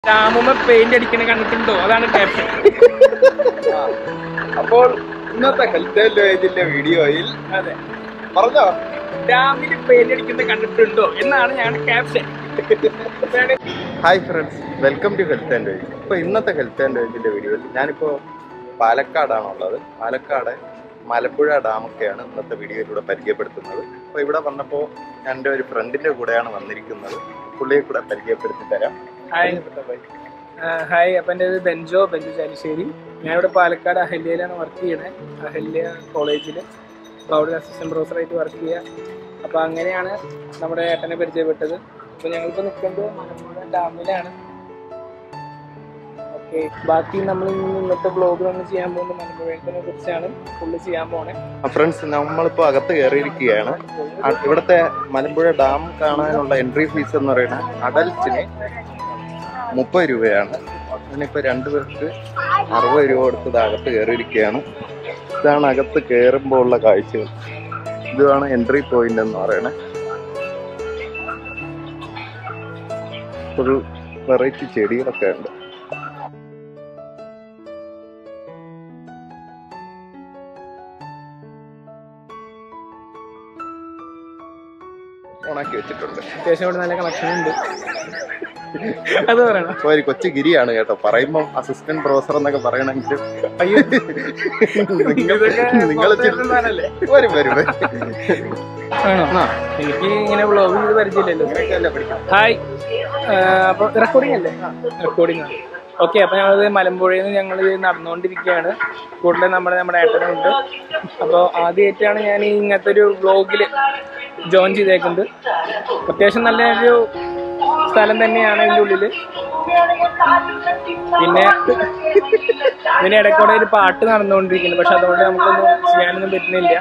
ഡാമുമ്മ paint അടിക്കണ കണ്ടിട്ടുണ്ടോ അതാണ് ക്യാപ്ഷൻ അപ്പോൾ ഇന്നത്തെ ഹെൽത്ത് ആൻഡ് വേജിന്റെ വീഡിയോയിൽ അതെ പറഞ്ഞോ ഡാമിൽ പെയിന്റ് അടിക്കുന്നത് കണ്ടിട്ടുണ്ടോ എന്നാണ് ഞാൻ caption hi friends welcome to health and wage ഇപ്പോൾ ഇന്നത്തെ ഹെൽത്ത് ആൻഡ് വേജിന്റെ വീഡിയോയിൽ ഞാനിപ്പോൾ പാലക്കാടാണുള്ളത് പാലക്കാട് മലമ്പുഴ ഡാമൊക്കെയാണ് ഇന്നത്തെ വീഡിയോയിലൂടെ പരിചയപ്പെടുത്തുന്നത് അപ്പോൾ ഇവിടെ വന്നപ്പോൾ ഞാൻ എൻ്റെ ഒരു ഫ്രണ്ടിൻ്റെ കൂടെയാണ് വന്നിരിക്കുന്നത് പുള്ളിയെ കൂടെ പരിചയപ്പെടുത്തി തരാം ഹായ് ഹായ് അപ്പം എൻ്റെ പേര് ബെഞ്ചോ ബെഞ്ചോ ചാലിശ്ശേരി ഞാനിവിടെ പാലക്കാട് അഹല്യയിലാണ് വർക്ക് ചെയ്യണേ അഹല്യ കോളേജിൽ അപ്പോൾ അവിടെ അസിസ്റ്റന്റ് പ്രൊഫസറായിട്ട് വർക്ക് ചെയ്യുക അപ്പോൾ അങ്ങനെയാണ് നമ്മുടെ ഏട്ടനെ പരിചയപ്പെട്ടത് അപ്പോൾ ഞങ്ങളിപ്പോൾ നിൽക്കുന്നത് മലമ്പുഴ ഡാമിലാണ് ഓക്കെ ബാക്കി നമ്മൾ ഇന്നത്തെ ബ്ലോഗ് നമ്മൾ ചെയ്യാൻ പോകുന്നത് മലമ്പുഴയെ കുറിച്ചാണ് ഫുള്ള് ചെയ്യാൻ പോണേ ഫ്രണ്ട്സ് നമ്മളിപ്പോൾ അകത്ത് കയറിയിരിക്കുകയാണ് ആ, ഇവിടുത്തെ മലമ്പുഴ ഡാം കാണാനുള്ള എൻട്രി ഫീസ് എന്ന് പറയുന്നത് അഡൽറ്റിന് മുപ്പത് രൂപയാണ് അതിനിപ്പോൾ രണ്ടു പേർക്ക് അറുപത് രൂപ കൊടുത്ത് ഇത് അകത്ത് കയറിയിരിക്കുകയാണ് ഇതാണ് അകത്ത് കയറുമ്പോൾ ഉള്ള കാഴ്ചകൾ ഇതാണ് എൻട്രി പോയിന്റ് എന്ന് പറയുന്നത് ഒരു വെറൈറ്റി ചെടികളൊക്കെ ഉണ്ട് ഓണാക്കി വെച്ചിട്ടുണ്ട് അത്യാവശ്യം ഇവിടെ നല്ല കളക്ഷൻ ഉണ്ട് അത് പറയണം ഇപ്പൊ ഒരു കൊച്ചു ഗിരിയാണ് കേട്ടോ പറയുമ്പോൾ അസിസ്റ്റന്റ് പ്രൊഫസർ എന്നൊക്കെ പറയണമെങ്കിൽ അയ്യോ നിങ്ങൾ പുറത്തുനിന്നാണല്ലേ? വരും വരും വരും. ആണോ ആ, എനിക്ക് ഇങ്ങനെ വ്ളോഗ് ചെയ്ത് പരിചയമില്ലല്ലോ ഇങ്ങനെയൊക്കെയല്ലേ പഠിക്കണം. ഹായ് അപ്പൊ റെക്കോർഡിംഗ് അല്ലേ റെക്കോർഡിംഗ് ആണ് ഓക്കെ അപ്പൊ ഞങ്ങൾ മലമ്പുഴയിൽ നിന്ന് ഞങ്ങൾ നടന്നുകൊണ്ടിരിക്കുകയാണ് കൂടുതൽ നമ്മുടെ നമ്മുടെ ഏട്ടനുണ്ട് അപ്പോൾ ആദ്യമായിട്ടാണ് ഞാൻ ഈ ഇങ്ങനത്തെ ഒരു വ്ളോഗിൽ ജോയിൻ ചെയ്തേക്കുന്നത് അത്യാവശ്യം നല്ല ഒരു സ്ഥലം തന്നെയാണ് ഇതിൻ്റെ ഉള്ളിൽ പിന്നെ ഇതിന് ഇടയ്ക്കൂടെ ഒരു പാട്ട് നടന്നുകൊണ്ടിരിക്കുന്നു പക്ഷെ അതുകൊണ്ട് നമുക്കൊന്നും ചെയ്യാനൊന്നും പറ്റുന്നില്ല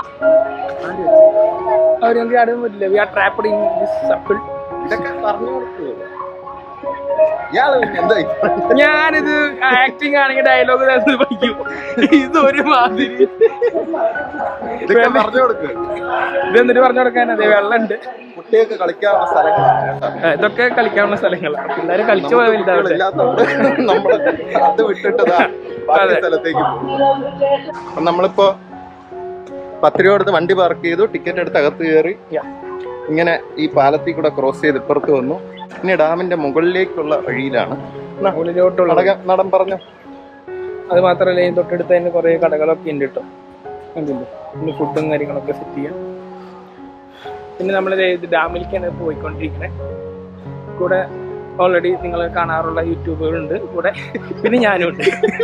അവരൊന്നും ചാടാൻ പറ്റില്ല we are trapped in this circle ഇതൊക്കെ പറഞ്ഞു കൊടുക്കുവോ? ഇയാള് പിന്നെ എന്താ ഇപ്പൊ? ഞാനിത് ആക്ടിങ് ആണെങ്കിൽ ഡയലോഗ് പഠിക്കും ഇത് ഒരു മാതിരി ഇതൊക്കെ പറഞ്ഞു കൊടുക്കുക ഇത് എന്നിട്ട് പറഞ്ഞു കൊടുക്കാൻ അതെ വെള്ളമുണ്ട് കുട്ടികൾക്ക് കളിക്കാനുള്ള സ്ഥലങ്ങളാണ് കേട്ടോ. ആ, ഇതൊക്കെ കളിക്കാനുള്ള സ്ഥലങ്ങളാണ് പിള്ളേര് കളിച്ചു പോയാൽ വലുതാവട്ടെ കുട്ടികളില്ലാത്തതുകൊണ്ട് നമ്മള് അത് വിട്ടിട്ട് ദാ ബാക്കി അതെ. സ്ഥലത്തേക്ക് പോകും അപ്പൊ നമ്മളിപ്പോ പത്ത് രൂപ കൊടുത്ത് വണ്ടി പാർക്ക് ചെയ്തു ടിക്കറ്റ് എടുത്ത് അകത്ത് കയറി Yeah. ഇങ്ങനെ ഈ പാലത്തിൽ കൂടെ ക്രോസ് ചെയ്ത് ഇപ്പുറത്ത് വന്നു ഇനി ഡാമിന്റെ മുകളിലേക്കുള്ള വഴിയിലാണ് എന്നാ, ഉള്ളിലോട്ടുള്ള നടക നടൻ പറഞ്ഞു അത് മാത്രമല്ല ഈ തൊട്ടടുത്ത് തന്നെ കുറെ കടകളൊക്കെ ഉണ്ട് കേട്ടോ കണ്ടില്ലേ പിന്നെ ഫുഡും കാര്യങ്ങളൊക്കെ സെറ്റ് ചെയ്യാം പിന്നെ നമ്മൾ ഇത് ഡാമിലേക്കാണ് പോയിക്കൊണ്ടിരിക്കണേ കൂടെ ഓൾറെഡി നിങ്ങൾ കാണാറുള്ള യൂട്യൂബുകളുണ്ട് കൂടെ പിന്നെ ഞാനും ഉണ്ട്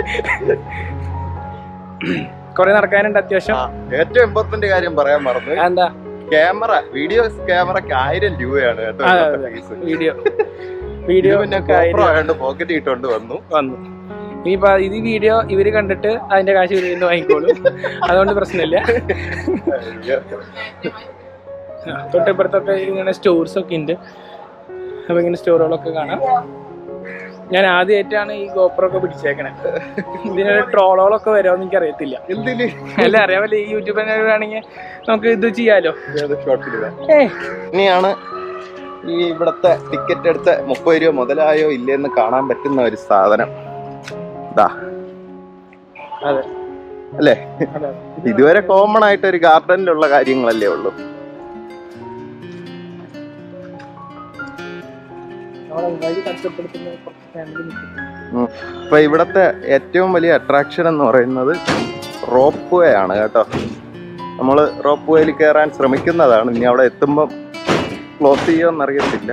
കുറെ നടക്കാനുണ്ട് അത്യാവശ്യം ആ, ഏറ്റവും ഇമ്പോർട്ടന്റ് കാര്യം പറയാൻ മറന്നു എന്താ ക്യാമറ വീഡിയോ ക്യാമറക്ക് ആയിരം രൂപയാണ് കേട്ടോ അതെ, ഇന്നത്തെ fees. വീഡിയോ ഇത് വീഡിയോ പിന്നെ GoPro ആയതുകൊണ്ട് പോക്കറ്റ് ഇട്ടുകൊണ്ട് വന്നു വന്നു ഇനിയിപ്പോ ഇത് വീഡിയോ ഇവര് കണ്ടിട്ട് അതിന്റെ കാശ് ഇവരിൽ നിന്ന് വാങ്ങിക്കോളും അതുകൊണ്ട് പ്രശ്നമില്ല ആ, തൊട്ടിപ്പുറത്തൊക്കെ ഇങ്ങനെ സ്റ്റോർസ് ഒക്കെ ഉണ്ട് അപ്പൊ ഇങ്ങനെ സ്റ്റോറുകളൊക്കെ കാണാം ഞാൻ ആദ്യമായിട്ടാണ് ഈ ഗോപ്രോ ഒക്കെ പിടിച്ചേക്കണേ ഇതിനൊരു ട്രോളുകളൊക്കെ വരുമോ എനിക്ക് അറിയത്തില്ല എന്തിന് അല്ല അറിയാമല്ലോ ഈ യൂട്യൂബ് ആണെങ്കിൽ നമുക്ക് ഇത് ചെയ്യാലോ ഷോർട്ട് ഇടുക ഏ ഇനിയാണ് ഈ ഇവിടത്തെ ടിക്കറ്റ് എടുത്ത് മുപ്പത് രൂപ മുതലായോ ഇല്ലെന്ന് കാണാൻ പറ്റുന്ന ഒരു സാധനം ഇതാ അതെ അല്ലേ അതെ ഇതുവരെ കോമൺ ആയിട്ട് ഒരു ഗാർഡനിലുള്ള കാര്യങ്ങളല്ലേ ഉള്ളൂ നമ്മളെ വഴി കഷ്ടപ്പെടുത്തുന്ന കുറച്ച് ഫാമിലി നിൽക്കുന്നു ഉം. ഇപ്പൊ ഇവിടത്തെ ഏറ്റവും വലിയ അട്രാക്ഷൻ എന്ന് പറയുന്നത് റോപ്പ് വേ ആണ് കേട്ടോ നമ്മൾ റോപ്പ് വേയിൽ കയറാൻ ശ്രമിക്കുന്നതാണ് ഇനി അവിടെ എത്തുമ്പം ക്ലോസ് ചെയ്യുമെന്ന് അറിയത്തില്ല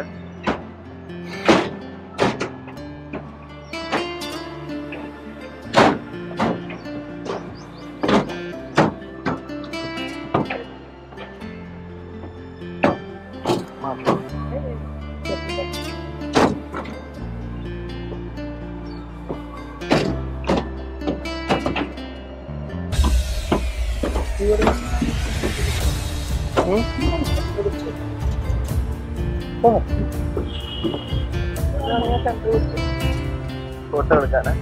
ഫോട്ടോ എടുക്കാനാ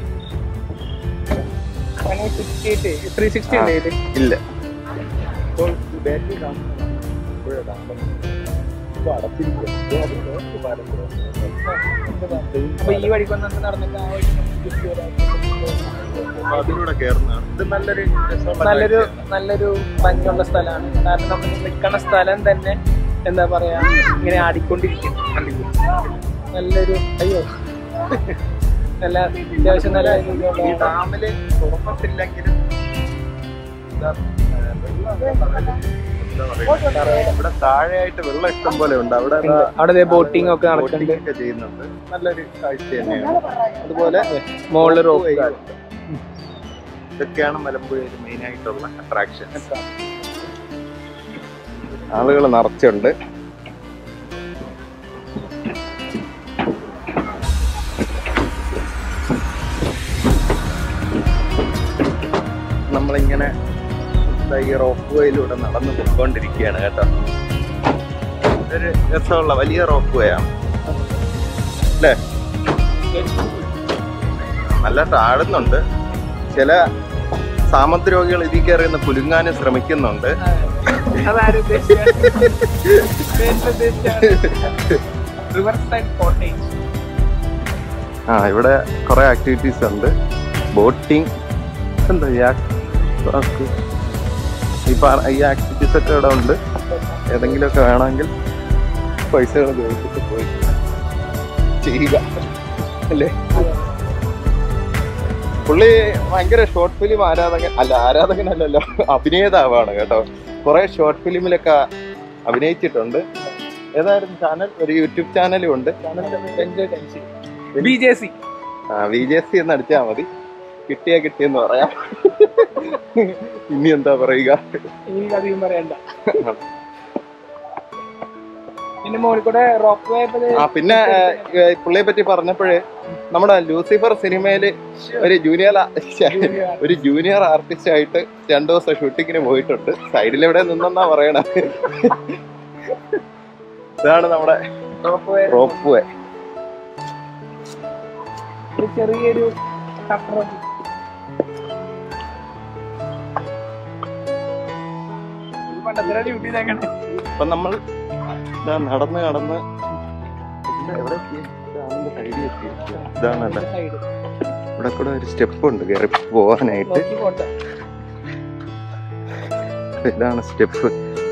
ത്രീ സിക്സ്റ്റി ഉണ്ട് ഇതില് ഇല്ല അപ്പോൾ ബാറ്ററി അപ്പൊ ഈ വഴിക്ക് വന്നിട്ട് നടന്നിട്ട് ആ വഴി നമുക്ക് തിരിച്ച് വരാം. അപ്പൊ അതിലൂടെ കയറുന്നതാണ് ഇത് നല്ലൊരു രസമുള്ള നല്ലൊരു കാഴ്ചയാണ്. നല്ലൊരു ഭംഗിയുള്ള സ്ഥലമാണ് കാരണം നമ്മൾ നിൽക്കുന്ന സ്ഥലം തന്നെ എന്താ പറയാ ഇങ്ങനെ ആടിക്കൊണ്ടിരിക്കും കണ്ടില്ലേ? നല്ലൊരു അയ്യോ നല്ല അത്യാവശ്യം നല്ല ഈ രീതിയിലുള്ള ഡാമില് തുറന്നിട്ടില്ലെങ്കിലും ഇതാ, ഏ, വെള്ളം എന്താ പറയുക, ഇവിടെ താഴെയായിട്ട് വെള്ളം ഇഷ്ടം പോലെ ഉണ്ട് അവിടെ ഉണ്ട്. അവിടെ ബോട്ടിംഗ് ഒക്കെ നടക്കുന്നുണ്ട് ബോട്ടിംഗ് ഒക്കെ ചെയ്യുന്നുണ്ട് നല്ലൊരു കാഴ്ച തന്നെയാണ് അതുപോലെ മോളില് റോപ്പ് way ഉണ്ട്. ഇതൊക്കെയാണ് മലമ്പുഴയിൽ മെയിൻ ആയിട്ടുള്ള അട്രാക്ഷൻ ആളുകൾ നിറച്ചുണ്ട് നമ്മളിങ്ങനെ ദാ ഈ റോപ്പ് വേയിലൂടെ നടന്നു പോയിക്കൊണ്ടിരിക്കുകയാണ് കേട്ടോ ഇതൊരു രസമുള്ള വലിയ റോപ്പ് വേ ആണ് അല്ലേ നല്ല താഴുന്നുണ്ട് ചില സാമന്ത് ഇതിൽ കയറി നിന്ന് കുലുങ്ങാനും ശ്രമിക്കുന്നുണ്ട് അതാരും റിവർ സൈഡ് കോട്ടേജ് ആ ഇവിടെ കുറെ ആക്ടിവിറ്റീസ് ഉണ്ട് ബോട്ടിങ് എന്താ ഈ ആക്- ആക്ക്? ഈ പറ- ഈ ആക്ടിവിറ്റീസ് ഒക്കെ ഇവിടെ ഉണ്ട് ഏതെങ്കിലുമൊക്കെ വേണമെങ്കിൽ പൈസകൾ ഉപയോഗിച്ചിട്ട് പോയി ചെയ്യുക അല്ലേ പുള്ളി ഭയങ്കര ഷോർട്ട് ഫിലിം ആരാധകൻ അല്ല ആരാധകനല്ലല്ലോ അഭിനേതാവാണ് കേട്ടോ കുറെ ഷോർട്ട് ഫിലിമിലൊക്കെ അഭിനയിച്ചിട്ടുണ്ട് ഏതായിരുന്നു ചാനൽ ഒരു യൂട്യൂബ് ചാനലും ഉണ്ട് B J C V J C എന്ന് അടിച്ചാൽ മതി കിട്ടിയാ കിട്ടിയെന്ന് പറയാം ഇനി എന്താ പറയുക ഇനി അധികം പറയണ്ട പിന്നെ മോളിൽ കൂടെ റോപ്പ് വേ ആ പിന്നെ ഏഹ്, പുള്ളിയെ പറ്റി പറഞ്ഞപ്പോഴേ നമ്മുടെ ലൂസിഫർ സിനിമയില് ഒരു ജൂനിയർ ഒരു ജൂനിയർ ആർട്ടിസ്റ്റ് ആയിട്ട് രണ്ടു ദിവസം ഷൂട്ടിങ്ങിന് പോയിട്ടുണ്ട് സൈഡിൽ എവിടെ നിന്നെന്നാ പറയണ ഇതാണ് നമ്മുടെ റോപ്പ് വേ റോപ്പ് വേ ഒരു ചെറിയൊരു കട്ടറ പണ്ടത്തെ ഡ്യൂട്ടി ഇതാക്കണേ അപ്പൊ നമ്മൾ ഇതാ നടന്ന് നടന്ന് ഇതിന്റെ എവിടെ എത്തി? ഡാമിന്റെ side ൽ എത്തിയിരിക്കുകയാ. ഇതാണല്ലേ സൈഡ് ഇവിടെ കൂടെ ഒരു സ്റ്റെപ്പ് ഉണ്ട് കയറി പോവാനായിട്ട് നോക്കി പോട്ടെ ഇതാണ് സ്റ്റെപ്പ്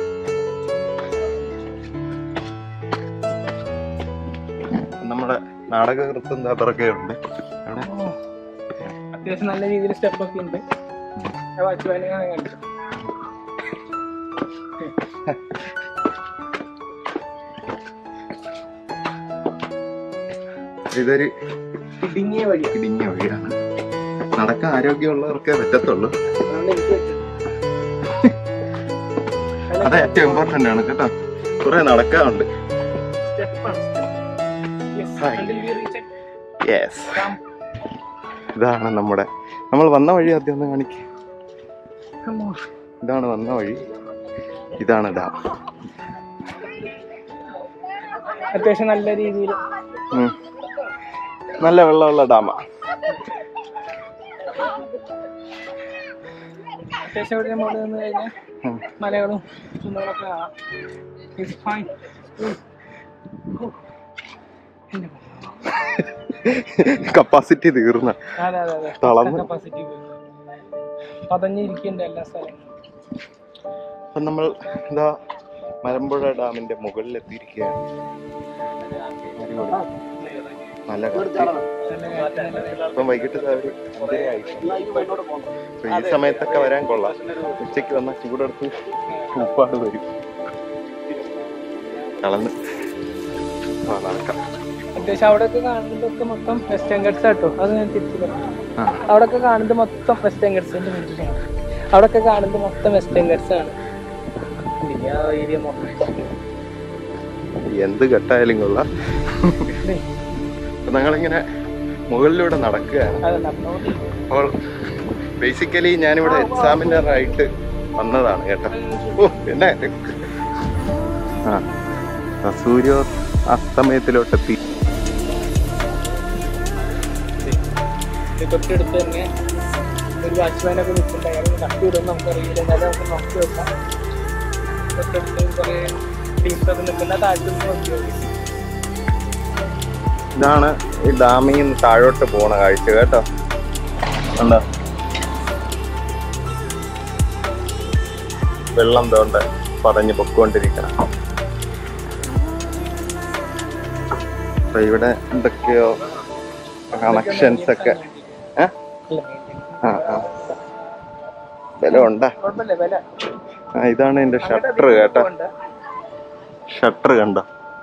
നമ്മുടെ നാടകകൃത്തും താത്തറൊക്കെ ഉണ്ട് അവിടെ അത്യാവശ്യം നല്ല രീതിയിൽ സ്റ്റെപ്പ് ഒക്കെ ഉണ്ട് വാച്ച്മാനെ കണ്ടു ഇതൊരു ഇടുങ്ങിയ വഴി ഇടുങ്ങിയ വഴിയാണ് നടക്കാൻ ആരോഗ്യമുള്ളവർക്കേ പറ്റത്തുള്ളൂ അതുകൊണ്ട് എനിക്ക് പറ്റും അത് ഏറ്റവും ഇമ്പോർട്ടന്റ് ആണ് കേട്ടോ കുറെ നടക്കാറുണ്ട് സ്റ്റെപ്പാണ് യെസ് ഇതാണ് നമ്മുടെ നമ്മൾ വന്ന വഴി ആദ്യം ഒന്ന് കാണിക്കുക ഇതാണ് വന്ന വഴി ഇതാണ് ഡാം അത്യാവശ്യം നല്ല രീതിയിൽ ഉം. നല്ല വെള്ളമുള്ള ഡാമാ അത്യാവശ്യം ഇവിടെ മുകളിൽ നിന്ന് കഴിഞ്ഞാൽ ഉം. മലകളും കുന്നുകളൊക്കെ കാണാം It's fine. ഉം. ഓ. എന്റെ മോ- കപ്പാസിറ്റി തീർന്ന അതെ അതെ അതെ തളർന്ന്. കപ്പാസിറ്റി പതഞ്ഞിരിക്കേണ്ട എല്ലാ സ്ഥലങ്ങളും അപ്പം നമ്മൾ ഇതാ മലമ്പുഴ ഡാമിന്റെ മുകളിൽ എത്തിയിരിക്കുകയാണ് അടിപൊളി. നല്ല കാറ്റ് നല്ല കാറ്റ്, നല്ല വെള്ളം. ഇപ്പം വൈകിട്ട് ദാ ഒരു അഞ്ചരയായി. അപ്പൊ ഈ സമയത്തൊക്കെ വരാൻ കൊള്ളാം ഉച്ചയ്ക്ക് വന്നാൽ ചൂടെടുത്ത് ഉപ്പാട് വരും കളന്ന് ആ നടക്കാം അത്യാവശ്യം അവിടെയൊക്കെ കാണുന്നതൊക്കെ മൊത്തം വെസ്റ്റേൺ ഗട്ട്സ് ആട്ടോ അത് ഞാൻ തിരിച്ചു പറഞ്ഞു ആ അവിടെയൊക്കെ കാണുന്നത് മൊത്തം വെസ്റ്റേൺ ഗട്ട്സിന്റെ മുന്നിലാണ് അവിടെയൊക്കെ കാണുന്നത് മൊത്തം വെസ്റ്റേൺ ഗട്ട്സ് ആണ് പിന്നെ ആ ഏരിയ മൊത്തം എന്ത് കെട്ടായാലും കൊള്ളാം അപ്പൊ ഞങ്ങളിങ്ങനെ മുകളിലൂടെ നടക്കുകയാണ് അത് നടന്നോണ്ട് അപ്പോൾ ബേസിക്കലി ഞാനിവിടെ എക്സാമിനർ ആയിട്ട് വന്നതാണ് കേട്ടോ ഓ പിന്നെ ആ ആ, സൂര്യോ അസ്തമയത്തിലോട്ടെത്തി തൊട്ടടുത്ത് തന്നെ ഒരു വാച്ച്മാനൊക്കെ നിൽക്കുന്നുണ്ട് അയാൾ കട്ട് വിടുമെന്ന് നമുക്കറിയില്ല എന്നാലും നമുക്ക് നോക്കി വെക്കാം തൊട്ടടുത്ത് കുറേ ടീംസ് ഒക്കെ നിൽക്കുന്ന താഴത്ത് നിന്ന് നോക്കി നോക്കി ഇതാണ് ഈ ഡാമിൽ നിന്ന് താഴോട്ട് പോണ കാഴ്ച കേട്ടോ കണ്ടോ വെള്ളം തോണ്ട് പതഞ്ഞ് പൊക്കോണ്ടിരിക്കണം അപ്പൊ ഇവിടെ എന്തൊക്കെയോ കണക്ഷൻസ് ഒക്കെ ഏ? അല്ല, ആ ആ വില ഉണ്ടാ കുഴപ്പമില്ല വില ആ ഇതാണ് എന്റെ ഷട്ടർ കേട്ടോ ഉണ്ട്. ഷട്ടർ കണ്ടോ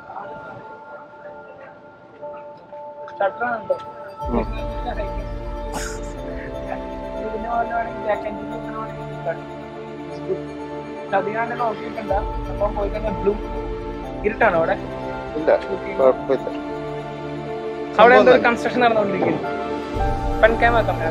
ഷട്ടർ ഉണ്ട് ഉം. ഇതിന് വല്ലതാണെങ്കിൽ back end ൽ വെക്കണമെങ്കിൽ ഇതാണ്. അതിനാണ്ട് നോക്കിയിട്ടുണ്ട് അപ്പം പോയി കഴിഞ്ഞാൽ ബ്ലൂ ഇരുട്ടാണോ അവിടെ ഇല്ല കുഴപ്പമില്ല അവിടെ എന്തോ സംഭവം കൺസ്ട്രക്ഷൻ നടന്നുകൊണ്ടിരിക്കുന്നു പൺകാമ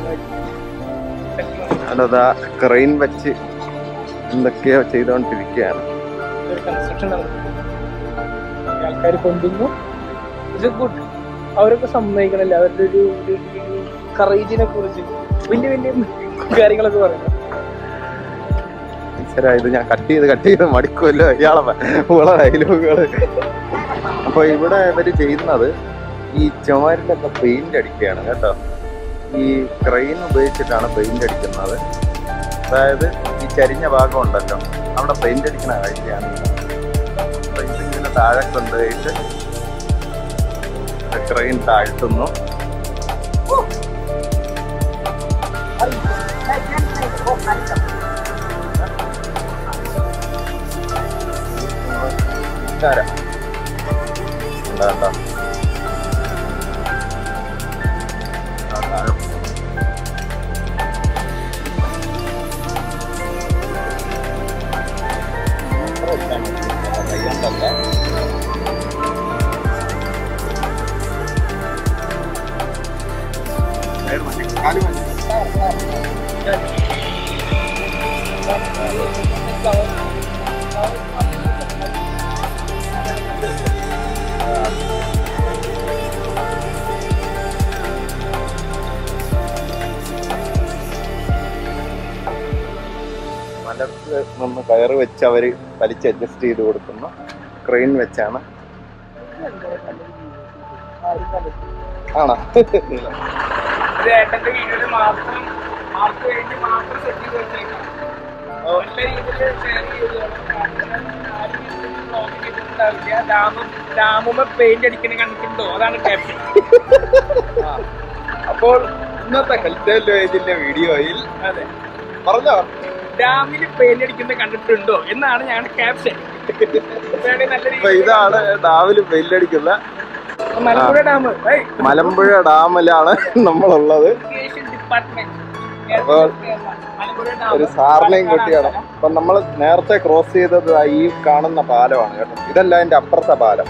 അല്ലതാ ക്രെയിൻ വെച്ച് എന്തൊക്കെയോ ചെയ്തുകൊണ്ടിരിക്കുകയാണ് ഒരു കൺസ്ട്രക്ഷൻ നടന്നു ആൾക്കാർ കൊണ്ടുവന്നു ഇത് ഗുഡ് അവരൊക്കെ സമ്മതിക്കണല്ലേ അവരുടെ ഒരു കറേജിനെ കുറിച്ച് വലിയ വലിയ കാര്യങ്ങളൊക്കെ പറയുന്നത് ഈശ്വരാ, ഇത് ഞാൻ കട്ട് ചെയ്ത് കട്ട് ചെയ്ത് മടിക്കുമല്ലോ ഇയാളെ ഉള്ള ഡയലോഗുകള് അപ്പൊ ഇവിടെ ഇവര് ചെയ്യുന്നത് ഈ ചുമരിലൊക്കെ പെയിന്റ് അടിക്കുകയാണ് കേട്ടോ ഈ ക്രെയിൻ ഉപയോഗിച്ചിട്ടാണ് പെയിന്റ് അടിക്കുന്നത് അതായത് ഈ ചരിഞ്ഞ ഭാഗം ഉണ്ടല്ലോ അവിടെ പെയിന്റ് അടിക്കുന്ന കാഴ്ചയാണ് അപ്പൊ ഇതിങ്ങനെ താഴെ കൊണ്ടുപോയിട്ട് ക്രെയിൻ താഴ്ത്തുന്നു നിസ്സാരം. കണ്ടോ, കണ്ടോ? ആ, താഴെ അത്ര വെച്ചാൽ മതി. കയ്യോണ്ടല്ല. വേറെ മതി. കാല് മതി. മലത്ത് നിന്ന് കയറ് വെച്ച് അവര് വലിച്ച് അഡ്ജസ്റ്റ് ചെയ്ത് കൊടുക്കുന്നു ക്രെയിൻ വെച്ചാണ് ആണോ ഒരു ഏട്ടന്റെ വീഡിയോയിൽ മാത്രം ആർക്ക് വേണ്ടി മാത്രം സെറ്റ് ചെയ്ത് വെച്ചേക്കാം നല്ല രീതിയിൽ ഷെയർ ചെയ്തതാണ് ആരും ഇതിന് vlog ചെയ്തിട്ടുണ്ടാവില്ല ഡാമും ഡാമുമ്മ പെയിന്റ് അടിക്കുന്ന കണ്ടിട്ടുണ്ടോ അതാണ് ക്യാപ്ഷൻ അപ്പോൾ ഇന്നത്തെ ഹെൽത്ത് വില്ലേജിന്റെ വീഡിയോയിൽ അതെ പറഞ്ഞോ ഡാമിൽ പെയിന്റ് അടിക്കുന്ന കണ്ടിട്ടുണ്ടോ എന്നാണ് ഞങ്ങളുടെ ക്യാപ്ഷൻ വേണമെങ്കിൽ നല്ല അപ്പൊ രീതിയിൽ ഇതാണ് ഡാമിൽ വെയിലടിക്കുന്ന മലമ്പുഴ ഡാം മലമ്പുഴ ഡാമിലാണ് നമ്മളുള്ളത് ഇറിഗേഷൻ ഡിപ്പാർട്ട്മെന്റ് അപ്പോൾ മലമ്പുഴ ഡാം ഒരു സാറിനെയും കുട്ടിയാണ് അപ്പൊ നമ്മൾ നേരത്തെ ക്രോസ് ചെയ്തത് ദാ ഈ കാണുന്ന പാലമാണ് കേട്ടോ ഇതല്ല അതിന്റെ അപ്പുറത്തെ പാലം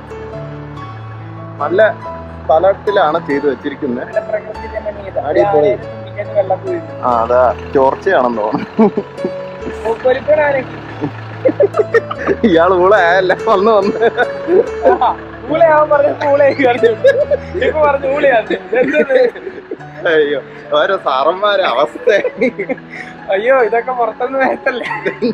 നല്ല സ്ഥലത്തിലാണ് ചെയ്തു വെച്ചിരിക്കുന്നത് നല്ല പ്രകൃതി രമണീയത. അടിപൊളി. ഇങ്ങനെ വെള്ളം പോയി ആ അതാ ചോർച്ചയാണെന്ന് തോന്നുന്നു മൂക്കൊലിപ്പനാണ് ഇയാൾ ഊള ആയല്ല വന്ന് വന്ന് ഊളയാവാൻ പറഞ്ഞ ഊളയായി കളിച്ചു ഇപ്പൊ പറഞ്ഞു ഊളയാണ് ഇതെന്തത്? അയ്യോ ഓരോ സാറന്മാരെ അവസ്ഥ അയ്യോ ഇതൊക്കെ പുറത്തുനിന്ന് വേട്ടല്ലേ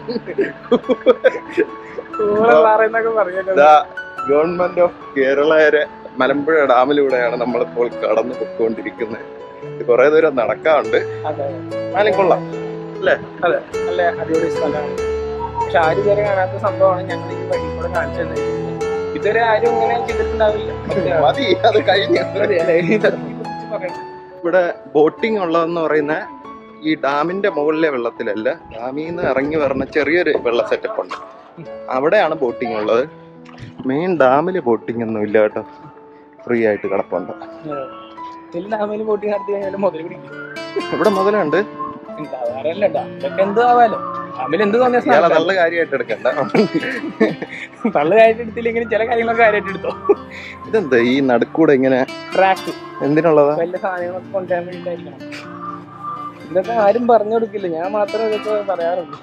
ഊള പറയുന്നൊക്കെ പറയല്ലോ ഇതാ ഗവൺമെന്റ് ഓഫ് കേരളയുടെ മലമ്പുഴ ഡാമിലൂടെയാണ് നമ്മളിപ്പോൾ കടന്നു പൊയ്ക്കൊണ്ടിരിക്കുന്നത് ഇത് കുറെ ദൂരം നടക്കാറുണ്ട് അതെ എന്നാലും കൊള്ളാം അതെ നല്ല അടിപൊളി സ്ഥലമാണ് പക്ഷെ ആരും ഇതുവരെ കാണാത്ത സംഭവമാണ് ഞങ്ങൾ ഈ വഴി കൂടെ കാണിച്ചു തന്നെ ഇതുവരെ ആരും ഇങ്ങനെ ചെയ്തിട്ടുണ്ടാവില്ല മതി അത് കഴിഞ്ഞു അതെ, അല്ലേ? ഇതൊക്കെ കുറിച്ച് പറയണം. ഇവിടെ ബോട്ടിംഗ് ഉള്ളതെന്ന് പറയുന്ന ഈ ഡാമിന്റെ മുകളിലെ വെള്ളത്തിലല്ല ഡാമിൽ നിന്ന് ഇറങ്ങി വരുന്ന ചെറിയൊരു വെള്ള സെറ്റപ്പ് ഉണ്ട് അവിടെയാണ് ബോട്ടിംഗ് ഉള്ളത് മെയിൻ ഡാമിൽ ബോട്ടിംഗ് ഒന്നും ഇല്ല കേട്ടോ ഫ്രീ ആയിട്ട് കിടപ്പുണ്ട് ഇതിൽ ഡാമിൽ ബോട്ടിംഗ് നടത്തി കഴിഞ്ഞാൽ മുതൽ പിടിക്കും ഇവിടെ മുതലുണ്ട് ഉണ്ടാവാറല്ല ഇതൊക്കെ എന്ത് ആവാലോ ഡാമിൽ എന്ത് തോന്നിയ ഇയാളെ സ്ഥലം നല്ല കാര്യമായിട്ട് എടുക്കണ്ട തള്ളു കാര്യമായിട്ട് എടുത്തില്ലെങ്കിലും ചില കാര്യങ്ങളൊക്കെ കാര്യമായിട്ട് എടുത്തോ ഇതെന്താ ഈ നടുക്കൂടെ ഇങ്ങനെ ട്രാക്ക് എന്തിനുള്ളതാ വലിയ സാധനങ്ങളൊക്കെ കൊണ്ടുവരാൻ വേണ്ടിയിട്ടായിരിക്കണം ഇതൊക്കെ ആരും പറഞ്ഞു കൊടുക്കില്ല ഞാൻ മാത്രമേ ഇതൊക്കെ പറയാറുള്ളൂ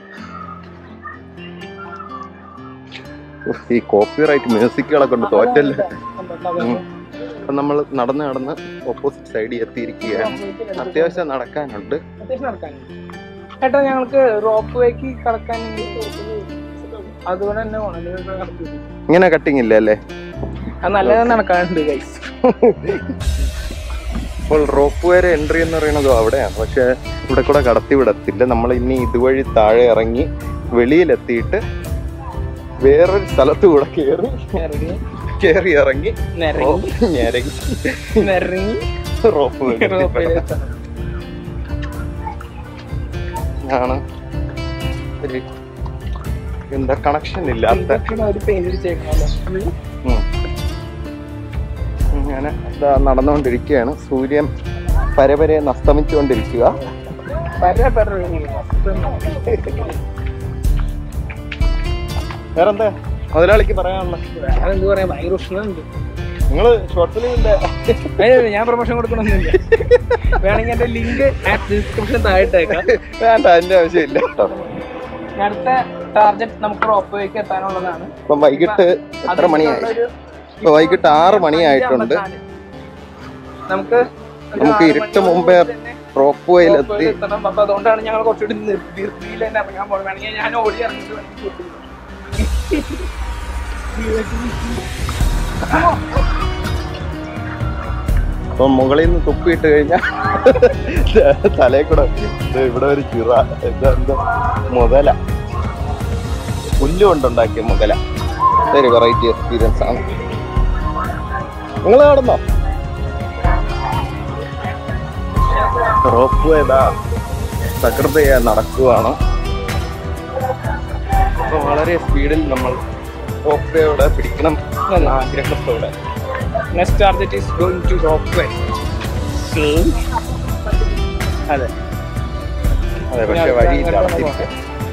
ഉഫ്, ഈ കോപ്പിറൈറ്റ് മ്യൂസിക്കുകളെ കൊണ്ട് തോറ്റല്ലേ അപ്പൊ നമ്മൾ നടന്ന് നടന്ന് ഓപ്പോസിറ്റ് സൈഡിൽ എത്തിയിരിക്കുകയാണ് അത്യാവശ്യം നടക്കാനുണ്ട് അത്യാവശ്യം നടക്കാനുണ്ട് ഏട്ടാ ഞങ്ങൾക്ക് റോപ്പ് വേക്ക് കടക്കാൻ അതുകൊണ്ട് തന്നെ പോണം അല്ലെങ്കിൽ കറക്റ്റ് ഇങ്ങനെ കട്ടിങ് ഇല്ല അല്ലേ അത് നല്ലത് നടക്കാനുണ്ട് ഗൈസ് അപ്പോൾ റോപ്പ് വരെ എൻട്രി എന്ന് പറയുന്നത് അവിടെയാണ് പക്ഷെ ഇവിടെ കൂടെ കടത്തി വിടത്തില്ല നമ്മൾ ഇനി ഇതുവഴി താഴെ ഇറങ്ങി വെളിയിലെത്തിയിട്ട് വേറൊരു സ്ഥലത്ത് കൂടെ കയറി ഇറങ്ങി കയറി ഇറങ്ങി നിരങ്ങി ഞെരങ്ങി നിരങ്ങി റോപ്പ് റോപ്പിലെത്താം. ആണ് ഒരു എന്താ കണക്ഷൻ ഇല്ലാത്ത ഇതൊക്കെയാണ് അവര് പെയിന്റ് അടിച്ചേക്കണല്ലോ ഉം. ഇങ്ങനെ ഇതാ നടന്നുകൊണ്ടിരിക്കുകയാണ് സൂര്യൻ പരപരെ നസ്തമിച്ചുകൊണ്ടിരിക്കുക പര പര വേറെന്താ മുതലാളിക്ക് പറയാനുള്ള ഞാനെന്ത് പറയാ ഭയങ്കര ഉഷ്ണമുണ്ട് നിങ്ങള് ഷോർട്ട് ഫിലിമിന്റെ ഏയ് ഞാൻ പ്രൊമോഷൻ കൊടുക്കണമെന്നില്ല വേണമെങ്കിൽ എന്റെ ലിങ്ക് ഡിസ്ക്രിപ്ഷൻ താഴെട്ടേക്കാം വേണ്ട അതിന്റെ ആവശ്യമില്ല കേട്ടോ അടുത്ത ടാർഗറ്റ് നമുക്ക് റോപ്പ് വേക്ക് എത്താനുള്ളതാണ് ഇപ്പം വൈകിട്ട് എത്ര മണിയായി ഇപ്പൊ വൈകിട്ട് ആറ് മണിയായിട്ടുണ്ട് നമുക്ക് ഒരു നമുക്ക് ആറ് ഇരുട്ട് മണി മുമ്പേ തന്നെ റോപ്പ് വേയിലെത്തി റോപ്പ് വേയിൽ എത്തണം അപ്പൊ അതുകൊണ്ടാണ് ഞങ്ങൾ കുറച്ചുകൂടി ധൃതിയിൽ തന്നെ ഇറങ്ങാൻ പോകണം വേണമെങ്കിൽ ഞാൻ ഓടി ഇറങ്ങിട്ട് വേണമെങ്കിൽ shoot ചെയ്യാം. അപ്പൊ മുകളിൽ നിന്ന് തുപ്പിയിട്ട് കഴിഞ്ഞാൽ തലയിൽ കൂടെ ദേ ഇവിടെ ഒരു ചിറ എന്താ എന്താ മുതല പുല്ല് കൊണ്ടുണ്ടാക്കിയ മുതല ഒരു വെറൈറ്റി എക്സ്പീരിയൻസ് ആണ് നിങ്ങൾ നടന്നോ റോപ്പ് ഏതാ സകൃതയെ നടക്കുവാണ് അപ്പൊ വളരെ സ്പീഡിൽ നമ്മൾ റോപ്പ് വേയുടെ പിടിക്കണം എന്ന ആഗ്രഹത്തോടെ next target is going to rope way അതെ അതെ പക്ഷെ വഴിയില്ല തിരിച്ച്.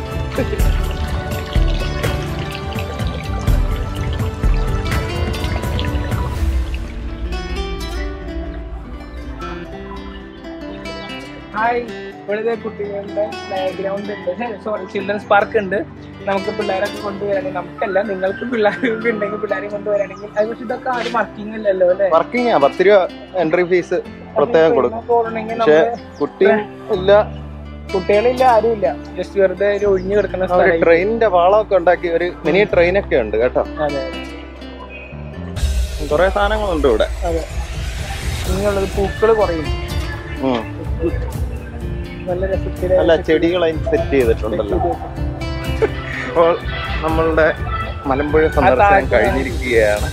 ഹായ് ഇവിടുത്തെ കുട്ടികളുടെ പ്ലേ ഗ്രൗണ്ട് ഉണ്ട് സോറി ചിൽഡ്രൻസ് പാർക്ക് ഉണ്ട് നമുക്ക് പിള്ളേരൊക്കെ കൊണ്ടുവരാണെങ്കിൽ നമുക്കല്ല നിങ്ങൾക്ക് പിള്ളേരൊക്കെ ഉണ്ടെങ്കിൽ പിള്ളേരെ കൊണ്ടുവരാണെങ്കിൽ അത് പക്ഷെ ഇതൊക്കെ ആരും വർക്കിംഗ് ഇല്ലല്ലോ അല്ലേ വർക്കിംഗ് ആ പത്ത് രൂപ എൻട്രി ഫീസ് പ്രത്യേകം കൊടുക്കും പോകണമെങ്കിൽ പക്ഷെ നമ്മള് കുട്ടിയും ഇല്ല കുട്ടികളില്ല ആരുമില്ല ജസ്റ്റ് വെറുതെ ഒരു ഒഴിഞ്ഞു കിടക്കുന്ന ആ ഒരു സ്ഥലം ട്രെയിനിന്റെ വാളമൊക്കെ ഉണ്ടാക്കി ഒരു മിനി ട്രെയിനൊക്കെ ഉണ്ട് കേട്ടോ അതെ കുറെ സാധനങ്ങളുണ്ട് ഇവിടെ അതെ ഇനിയുള്ളത് പൂക്കള് കുറയും ഉം. നല്ല രസത്തില് അല്ല ചെടികൾ അതിന് സെറ്റ് ചെയ്തിട്ടുണ്ടല്ലോ അപ്പോൾ നമ്മളുടെ മലമ്പുഴ സന്ദർശനം താഴത്ത് കഴിഞ്ഞിരിക്കുകയാണ്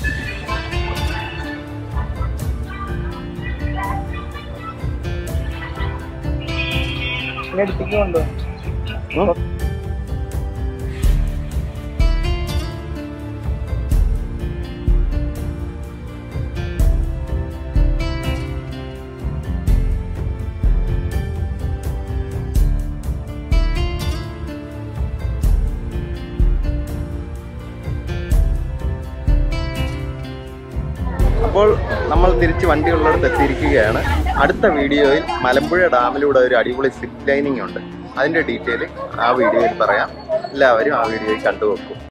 ഇനി അടുത്തേക്ക് കൊണ്ടുപോകും ഉം. അപ്പോൾ നമ്മൾ തിരിച്ച് വണ്ടിയുള്ളിടത്ത് എത്തിയിരിക്കുകയാണ് അടുത്ത വീഡിയോയിൽ മലമ്പുഴ ഡാമിലൂടെ ഒരു അടിപൊളി സിപ്പ് ലൈനിങ് ഉണ്ട് അതിന്റെ ഡീറ്റെയിൽ ആ വീഡിയോയിൽ പറയാം എല്ലാവരും ആ വീഡിയോയിൽ കണ്ടുവെക്കും